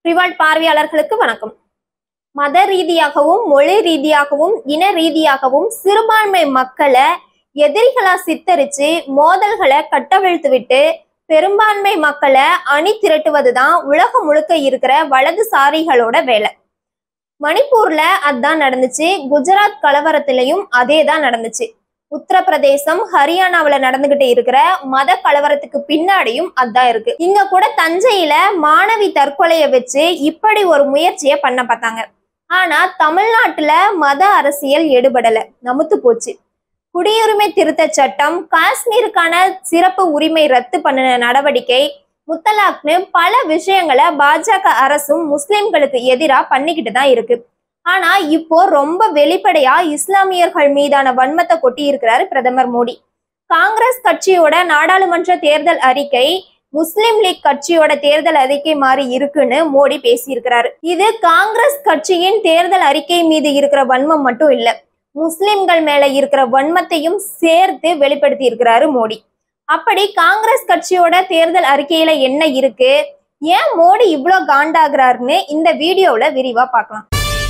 revolt பார்வையாளர்களுக்கு வணக்கம் மத ரீதியாகவும் மொழி ரீதியாகவும் இன ரீதியாகவும் சிறுபான்மை மக்களை எதிரிகளா சித்தரிச்சு மோதல்களை கட்டவிழ்த்து விட்டு பெரும்பான்மை மக்களை அணி திரட்டுவதுதான் உலகம் முழுக்க இருக்கிற வலதுசாரிகளோட வேலை மணிப்பூர்ல அதான் நடந்துச்சு குஜராத் கலவரத்திலையும் அதே தான் நடந்துச்சு உத்தரப்பிரதேசம் ஹரியானாவுல நடந்துகிட்டு இருக்கிற மத கலவரத்துக்கு பின்னாடியும் அதான் இருக்கு இங்க கூட தஞ்சையில மாணவி தற்கொலைய வச்சு இப்படி ஒரு முயற்சியை பண்ண பார்த்தாங்க ஆனா தமிழ்நாட்டுல மத அரசியல் எடுபடல நமுத்து போச்சு குடியுரிமை திருத்த சட்டம் காஷ்மீருக்கான சிறப்பு உரிமை ரத்து பண்ணின நடவடிக்கை முத்தலாக்னு பல விஷயங்களை பாஜக அரசும் முஸ்லிம்களுக்கு எதிராக பண்ணிக்கிட்டு தான் இருக்கு ஆனா இப்போ ரொம்ப வெளிப்படையா இஸ்லாமியர்கள் மீதான வன்மத்தை கொட்டி இருக்கிறாரு பிரதமர் மோடி காங்கிரஸ் கட்சியோட நாடாளுமன்ற தேர்தல் அறிக்கை முஸ்லிம் லீக் கட்சியோட தேர்தல் அறிக்கை மாதிரி இருக்குன்னு மோடி பேசியிருக்கிறாரு இது காங்கிரஸ் கட்சியின் தேர்தல் அறிக்கை மீது இருக்கிற வன்மம் மட்டும் இல்ல முஸ்லிம்கள் மேல இருக்கிற வன்மத்தையும் சேர்த்து வெளிப்படுத்தி இருக்கிறாரு மோடி அப்படி காங்கிரஸ் கட்சியோட தேர்தல் அறிக்கையில என்ன இருக்கு ஏன் மோடி இவ்ளோ காண்டாகிறாருன்னு இந்த வீடியோல விரிவா பார்க்கலாம்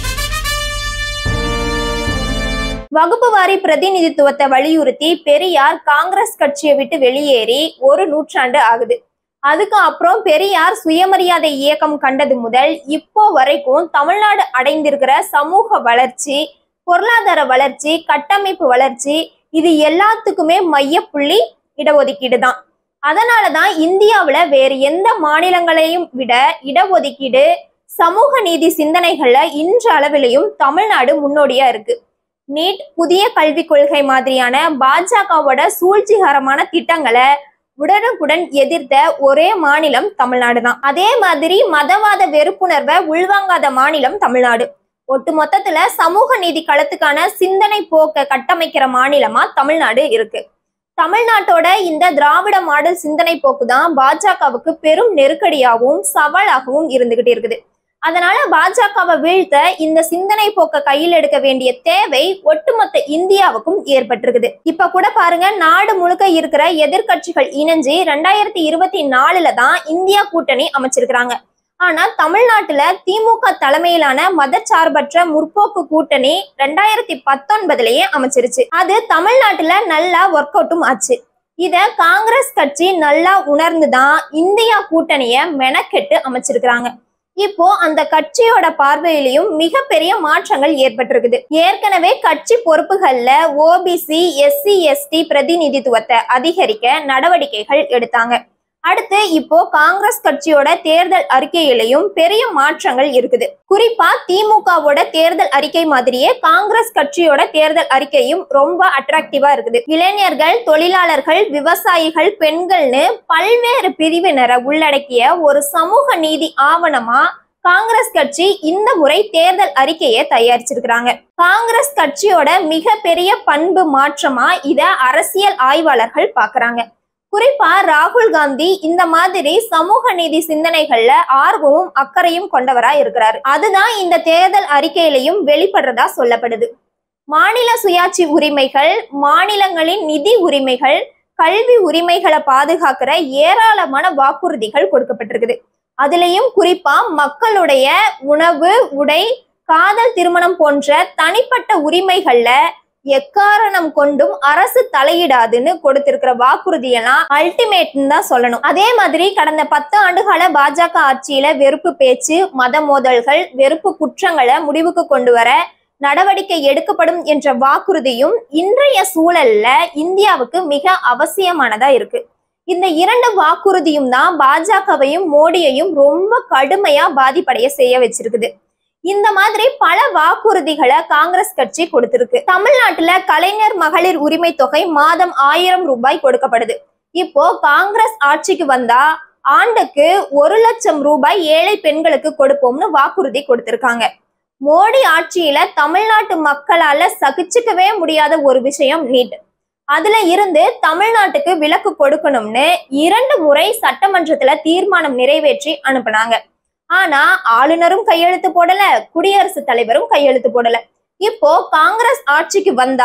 வகுப்பு வாரி பிரதிநிதித்துவத்தை வலியுறுத்தி பெரியார் காங்கிரஸ் கட்சியை விட்டு வெளியேறி ஒரு நூற்றாண்டு ஆகுது அதுக்கு அப்புறம் பெரியார் சுயமரியாதை இயக்கம் கண்டது முதல் இப்போ வரைக்கும் தமிழ்நாடு அடைந்திருக்கிற சமூக வளர்ச்சி பொருளாதார வளர்ச்சி கட்டமைப்பு வளர்ச்சி இது எல்லாத்துக்குமே மையப்புள்ளி இடஒதுக்கீடு தான் அதனாலதான் இந்தியாவுல வேறு எந்த மாநிலங்களையும் விட இடஒதுக்கீடு சமூக நீதி சிந்தனைகள்ல இன்று அளவிலையும் தமிழ்நாடு முன்னோடியா இருக்கு நீட் புதிய கல்விக் கொள்கை மாதிரியான பாஜகவோட சூழ்ச்சிகரமான திட்டங்களை உடனுக்குடன் எதிர்த்த ஒரே மாநிலம் தமிழ்நாடு தான் அதே மாதிரி மதவாத வெறுப்புணர்வை உள்வாங்காத மாநிலம் தமிழ்நாடு ஒட்டு மொத்தத்துல சமூக நீதி களத்துக்கான சிந்தனை போக்க கட்டமைக்கிற மாநிலமா தமிழ்நாடு இருக்கு தமிழ்நாட்டோட இந்த திராவிட மாடல் சிந்தனை போக்கு தான் பாஜகவுக்கு பெரும் நெருக்கடியாகவும் சவாலாகவும் இருந்துகிட்டு இருக்குது அதனால பாஜகவை வீழ்த்த இந்த சிந்தனை போக்க கையில் எடுக்க வேண்டிய தேவை ஒட்டுமொத்த இந்தியாவுக்கும் ஏற்பட்டிருக்குது இப்ப கூட பாருங்க நாடு முழுக்க இருக்கிற எதிர்க்கட்சிகள் இணைஞ்சு ரெண்டாயிரத்தி இருபத்தி நாலுல தான் இந்தியா கூட்டணி அமைச்சிருக்கிறாங்க ஆனா தமிழ்நாட்டுல திமுக தலைமையிலான மதச்சார்பற்ற முற்போக்கு கூட்டணி ரெண்டாயிரத்தி பத்தொன்பதுலயே அமைச்சிருச்சு அது தமிழ்நாட்டுல நல்லா ஒர்க் அவுட்டும் ஆச்சு இத காங்கிரஸ் கட்சி நல்லா உணர்ந்துதான் இந்தியா கூட்டணிய மெனக்கெட்டு அமைச்சிருக்கிறாங்க இப்போ அந்த கட்சியோட பார்வையிலையும் மிகப்பெரிய மாற்றங்கள் ஏற்பட்டிருக்குது ஏற்கனவே கட்சி பொறுப்புகள்ல ஓபிசி எஸ்சி எஸ்டி பிரதிநிதித்துவத்தை அதிகரிக்க நடவடிக்கைகள் எடுத்தாங்க அடுத்து இப்போ காங்கிரஸ் கட்சியோட தேர்தல் அறிக்கையிலையும் பெரிய மாற்றங்கள் இருக்குது குறிப்பா திமுகவோட தேர்தல் அறிக்கை மாதிரியே காங்கிரஸ் கட்சியோட தேர்தல் அறிக்கையும் ரொம்ப அட்ராக்டிவா இருக்குது இளைஞர்கள் தொழிலாளர்கள் விவசாயிகள் பெண்கள்னு பல்வேறு பிரிவினரை உள்ளடக்கிய ஒரு சமூக நீதி ஆவணமா காங்கிரஸ் கட்சி இந்த முறை தேர்தல் அறிக்கையை தயாரிச்சிருக்கிறாங்க காங்கிரஸ் கட்சியோட மிகப்பெரிய பண்பு மாற்றமா இத அரசியல் ஆய்வாளர்கள் பாக்குறாங்க குறிப்பா ராகுல் காந்தி இந்த மாதிரி சமூக நீதி சிந்தனைகள்ல ஆர்வமும் அக்கறையும் கொண்டவரா இருக்கிறாரு அதுதான் இந்த தேர்தல் அறிக்கையிலையும் வெளிப்படுறதா சொல்லப்படுது மாநில சுயாட்சி உரிமைகள் மாநிலங்களின் நிதி உரிமைகள் கல்வி உரிமைகளை பாதுகாக்கிற ஏராளமான வாக்குறுதிகள் கொடுக்கப்பட்டிருக்குது அதுலயும் குறிப்பா மக்களுடைய உணவு உடை காதல் திருமணம் போன்ற தனிப்பட்ட உரிமைகள்ல எக்காரணம் கொண்டும் அரசு தலையிடாதுன்னு கொடுத்திருக்கிற வாக்குறுதியெல்லாம் அல்டிமேட்னு தான் சொல்லணும் அதே மாதிரி கடந்த பத்து ஆண்டுகால பாஜக ஆட்சியில வெறுப்பு பேச்சு மத மோதல்கள் வெறுப்பு குற்றங்களை முடிவுக்கு கொண்டு வர நடவடிக்கை எடுக்கப்படும் என்ற வாக்குறுதியும் இன்றைய சூழல்ல இந்தியாவுக்கு மிக அவசியமானதா இருக்கு இந்த இரண்டு வாக்குறுதியும் தான் பாஜகவையும் மோடியையும் ரொம்ப கடுமையா பாதிப்படைய செய்ய வச்சிருக்குது இந்த மாதிரி பல வாக்குறுதிகளை காங்கிரஸ் கட்சி கொடுத்திருக்கு தமிழ்நாட்டுல கலைஞர் மகளிர் உரிமை தொகை மாதம் ஆயிரம் ரூபாய் கொடுக்கப்படுது இப்போ காங்கிரஸ் ஆட்சிக்கு வந்தா ஆண்டுக்கு ஒரு லட்சம் ரூபாய் ஏழை பெண்களுக்கு கொடுப்போம்னு வாக்குறுதி கொடுத்திருக்காங்க மோடி ஆட்சியில தமிழ்நாட்டு மக்களால சகிச்சுக்கவே முடியாத ஒரு விஷயம் நீட் அதுல இருந்து தமிழ்நாட்டுக்கு விலக்கு கொடுக்கணும்னு இரண்டு முறை சட்டமன்றத்துல தீர்மானம் நிறைவேற்றி அனுப்புனாங்க ஆனா ஆளுநரும் கையெழுத்து போடல குடியரசுத் தலைவரும் கையெழுத்து போடல இப்போ காங்கிரஸ் ஆட்சிக்கு வந்தா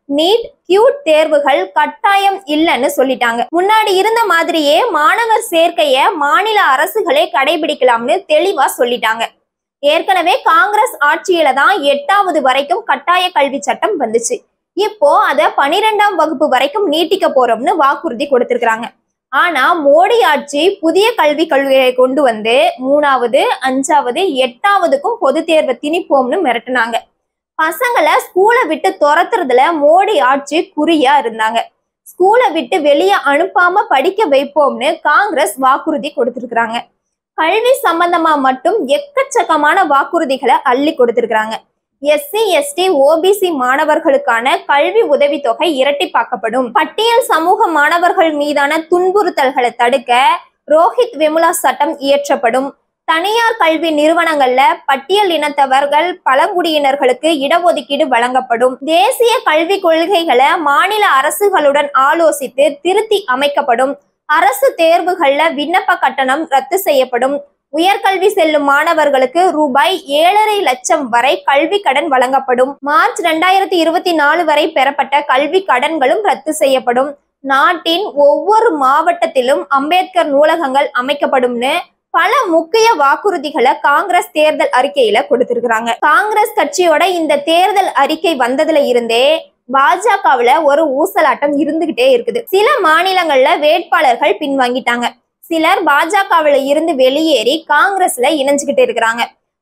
நீட் கியூட் தேர்வுகள் கட்டாயம் இல்லைன்னு சொல்லிட்டாங்க முன்னாடி இருந்த மாதிரியே மாணவர் சேர்க்கைய மாநில அரசுகளே கடைபிடிக்கலாம்னு தெளிவா சொல்லிட்டாங்க ஏற்கனவே காங்கிரஸ் ஆட்சியில தான் எட்டாவது வரைக்கும் கட்டாய கல்வி சட்டம் வந்துச்சு இப்போ அத பனிரெண்டாம் வகுப்பு வரைக்கும் நீட்டிக்க போறோம்னு வாக்குறுதி கொடுத்திருக்காங்க ஆனா மோடி ஆட்சி புதிய கல்விக் கொள்கையை கொண்டு வந்து மூணாவது அஞ்சாவது எட்டாவதுக்கும் பொது தேர்வை திணிப்போம்னு மிரட்டினாங்க பசங்களை ஸ்கூலை விட்டு துரத்துறதுல மோடி ஆட்சி குறியா இருந்தாங்க ஸ்கூலை விட்டு வெளியே அனுப்பாம படிக்க வைப்போம்னு காங்கிரஸ் வாக்குறுதி கொடுத்திருக்கிறாங்க கல்வி சம்பந்தமா மட்டும் எக்கச்சக்கமான வாக்குறுதிகளை அள்ளி கொடுத்திருக்கிறாங்க எஸ்சி எஸ்டி ஓபிசி மாணவர்களுக்கான கல்வி உதவித்தொகை இரட்டிப்பாக்கப்படும் பட்டியல் சமூக மாணவர்கள் மீதான துன்புறுத்தல்களை தடுக்க ரோஹித் விமுலா சட்டம் இயற்றப்படும் தனியார் கல்வி நிறுவனங்கள்ல பட்டியல் இனத்தவர்கள் பழங்குடியினர்களுக்கு இடஒதுக்கீடு வழங்கப்படும் தேசிய கல்விக் கொள்கைகளை மாநில அரசுகளுடன் ஆலோசித்து திருத்தி அமைக்கப்படும் அரசு தேர்வுகள்ல விண்ணப்ப கட்டணம் ரத்து செய்யப்படும் உயர்கல்வி செல்லும் மாணவர்களுக்கு ரூபாய் ஏழரை லட்சம் வரை கல்வி கடன் வழங்கப்படும் மார்ச் ரெண்டாயிரத்தி இருபத்தி நாலு வரை பெறப்பட்ட கல்வி கடன்களும் ரத்து செய்யப்படும் நாட்டின் ஒவ்வொரு மாவட்டத்திலும் அம்பேத்கர் நூலகங்கள் அமைக்கப்படும்னு பல முக்கிய வாக்குறுதிகளை காங்கிரஸ் தேர்தல் அறிக்கையில கொடுத்திருக்கிறாங்க காங்கிரஸ் கட்சியோட இந்த தேர்தல் அறிக்கை வந்ததுல இருந்தே பாஜகவுல ஒரு ஊசலாட்டம் இருந்துகிட்டே இருக்குது சில மாநிலங்கள்ல வேட்பாளர்கள் பின்வாங்கிட்டாங்க சிலர் பாஜகவுல இருந்து வெளியேறி காங்கிரஸ்ல இணைஞ்சுகிட்டு இருக்கிறாங்க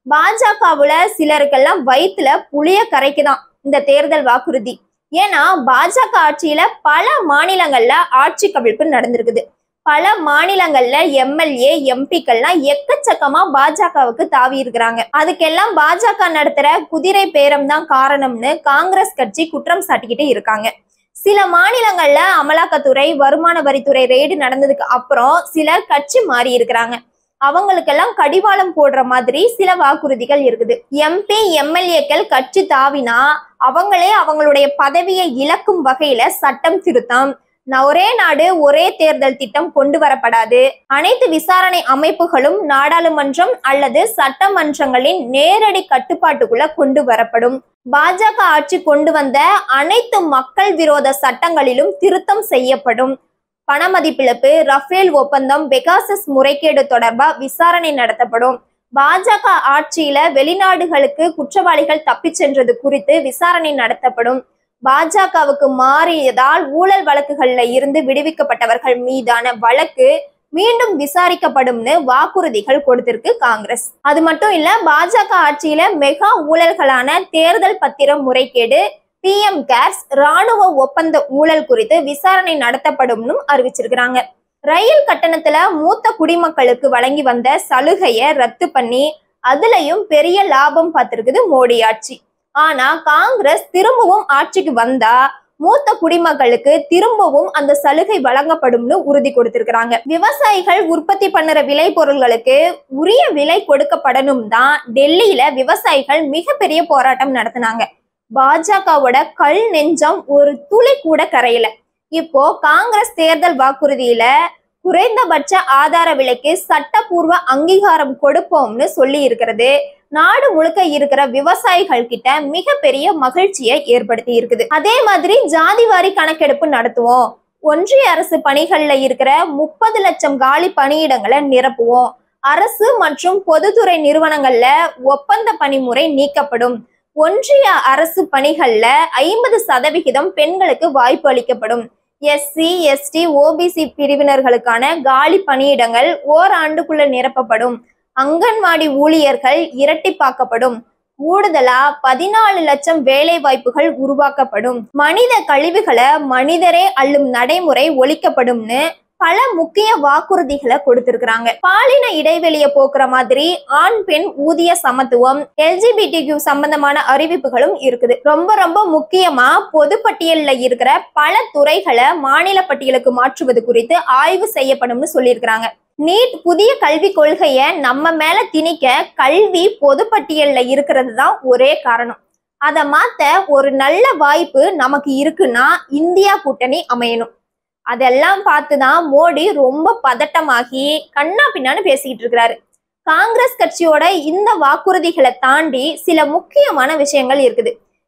பாஜகவுல சிலருக்கெல்லாம் வயிற்றுல புளிய கரைக்குதான் இந்த தேர்தல் வாக்குறுதி ஏன்னா பாஜக ஆட்சியில பல மாநிலங்கள்ல ஆட்சி கவிழ்ப்பு நடந்திருக்குது பல மாநிலங்கள்ல எம்எல்ஏ எம்பிக்கள்லாம் எக்கச்சக்கமா பாஜகவுக்கு தாவி இருக்கிறாங்க அதுக்கெல்லாம் பாஜக நடத்துற குதிரை பேரம் தான் காரணம்னு காங்கிரஸ் கட்சி குற்றம் சாட்டிக்கிட்டு இருக்காங்க சில மாநிலங்கள்ல அமலாக்கத்துறை வருமான வரித்துறை ரெய்டு நடந்ததுக்கு அப்புறம் சிலர் கட்சி மாறி இருக்கிறாங்க அவங்களுக்கெல்லாம் கடிவாளம் போடுற மாதிரி சில வாக்குறுதிகள் இருக்குது எம்பி எம்எல்ஏக்கள் கட்சி தாவினா அவங்களே அவங்களுடைய பதவியை இழக்கும் வகையில சட்டம் திருத்தம் ந- ஒரே நாடு ஒரே தேர்தல் திட்டம் கொண்டு வரப்படாது அனைத்து விசாரணை அமைப்புகளும் நாடாளுமன்றம் அல்லது சட்டமன்றங்களின் நேரடி கட்டுப்பாட்டுக்குள்ள கொண்டு வரப்படும் பாஜக ஆட்சி கொண்டு வந்த அனைத்து மக்கள் விரோத சட்டங்களிலும் திருத்தம் செய்யப்படும் பணமதிப்பிழப்பு ரஃபேல் ஒப்பந்தம் பெகாசஸ் முறைகேடு தொடர்பா விசாரணை நடத்தப்படும் பாஜக ஆட்சியில வெளிநாடுகளுக்கு குற்றவாளிகள் தப்பிச் சென்றது குறித்து விசாரணை நடத்தப்படும் பாஜகவுக்கு மாறியதால் ஊழல் வழக்குகள்ல இருந்து விடுவிக்கப்பட்டவர்கள் மீதான வழக்கு மீண்டும் விசாரிக்கப்படும்னு வாக்குறுதிகள் கொடுத்திருக்கு காங்கிரஸ் அது மட்டும் இல்ல பாஜக ஆட்சியில மெகா ஊழல்களான தேர்தல் பத்திரம் முறைகேடு பிஎம் கேர்ஸ் ராணுவ ஒப்பந்த ஊழல் குறித்து விசாரணை நடத்தப்படும்னு அறிவிச்சிருக்கிறாங்க ரயில் கட்டணத்துல மூத்த குடிமக்களுக்கு வழங்கி வந்த சலுகையை ரத்து பண்ணி அதுலயும் பெரிய லாபம் பார்த்திருக்குது மோடி ஆட்சி ஆனா காங்கிரஸ் திரும்பவும் ஆட்சிக்கு வந்தா மூத்த குடிமக்களுக்கு திரும்பவும் அந்த சலுகை வழங்கப்படும்னு உறுதி கொடுத்திருக்கிறாங்க விவசாயிகள் உற்பத்தி பண்ணுற விளை பொருள்களுக்கு உரிய விலை கொடுக்கப்படணும் தான் டெல்லியில விவசாயிகள் மிகப்பெரிய போராட்டம் நடத்தினாங்க பாஜகவோட கல் நெஞ்சம் ஒரு துளி கூட கரையல இப்போ காங்கிரஸ் தேர்தல் வாக்குறுதியில குறைந்தபட்ச ஆதார விலைக்கு சட்டப்பூர்வ அங்கீகாரம் கொடுப்போம்னு சொல்லி இருக்கிறது நாடு முழுக்க இருக்கிற விவசாயிகள் கிட்ட மிகப்பெரிய மகிழ்ச்சியை ஏற்படுத்தி இருக்குது அதே மாதிரி ஜாதிவாரி கணக்கெடுப்பு நடத்துவோம் ஒன்றிய அரசு பணிகள்ல இருக்கிற முப்பது லட்சம் காலி பணியிடங்களை நிரப்புவோம் அரசு மற்றும் பொதுத்துறை நிறுவனங்கள்ல ஒப்பந்த பணிமுறை நீக்கப்படும் ஒன்றிய அரசு பணிகள்ல ஐம்பது சதவிகிதம் பெண்களுக்கு வாய்ப்பு அளிக்கப்படும் எஸ்சி எஸ்டி ஓபிசி பிரிவினர்களுக்கான காலி பணியிடங்கள் ஓராண்டுக்குள்ள நிரப்பப்படும் அங்கன்வாடி ஊழியர்கள் இரட்டிப்பாக்கப்படும் கூடுதலா பதினாலு லட்சம் வேலை வாய்ப்புகள் உருவாக்கப்படும் மனித கழிவுகளை மனிதரே அள்ளும் நடைமுறை ஒழிக்கப்படும்னு பல முக்கிய வாக்குறுதிகளை கொடுத்திருக்கிறாங்க பாலின இடைவெளியை போக்குற மாதிரி ஆண் பெண் ஊதிய சமத்துவம் எல்ஜிபிடிக்யூ சம்பந்தமான அறிவிப்புகளும் இருக்குது ரொம்ப ரொம்ப முக்கியமா பொதுப்பட்டியல்ல இருக்கிற பல துறைகளை மாநில பட்டியலுக்கு மாற்றுவது குறித்து ஆய்வு செய்யப்படும்னு சொல்லியிருக்கிறாங்க நீட் புதிய கல்விக் கொள்கையை நம்ம மேல திணிக்க கல்வி பொதுப்பட்டியல்ல இருக்கிறது தான் ஒரே காரணம் அதை மாத்த ஒரு நல்ல வாய்ப்பு நமக்கு இருக்குன்னா இந்தியா கூட்டணி அமையணும் அதெல்லாம் பார்த்துதான் மோடி ரொம்ப பதட்டமாகி கண்ணா பின்னான்னு பேசிக்கிட்டு இருக்கிறாரு காங்கிரஸ் கட்சியோட இந்த வாக்குறுதிகளை தாண்டி சில முக்கியமான விஷயங்கள் இருக்குது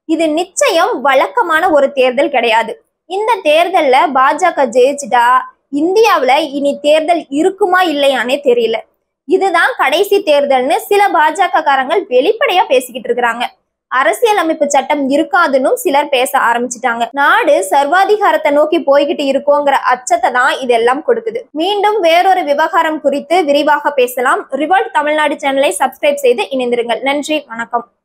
இது நிச்சயம் வழக்கமான ஒரு தேர்தல் கிடையாது இந்த தேர்தல்ல பாஜக ஜெயிச்சுட்டா இந்தியாவுல இனி தேர்தல் இருக்குமா இல்லையானே தெரியல இதுதான் கடைசி தேர்தல்னு சில பாஜக காரங்கள் வெளிப்படையா பேசிக்கிட்டு இருக்கிறாங்க அரசியலமைப்பு சட்டம் இருக்காதுன்னு சிலர் பேச ஆரம்பிச்சிட்டாங்க நாடு சர்வாதிகாரத்தை நோக்கி போய்கிட்டு இருக்கோங்கிற அச்சத்தை தான் இதெல்லாம் கொடுக்குது மீண்டும் வேறொரு விவகாரம் குறித்து விரிவாக பேசலாம் ரிவால்ட் தமிழ்நாடு சேனலை சப்ஸ்கிரைப் செய்து இணைந்திருங்கள் நன்றி வணக்கம்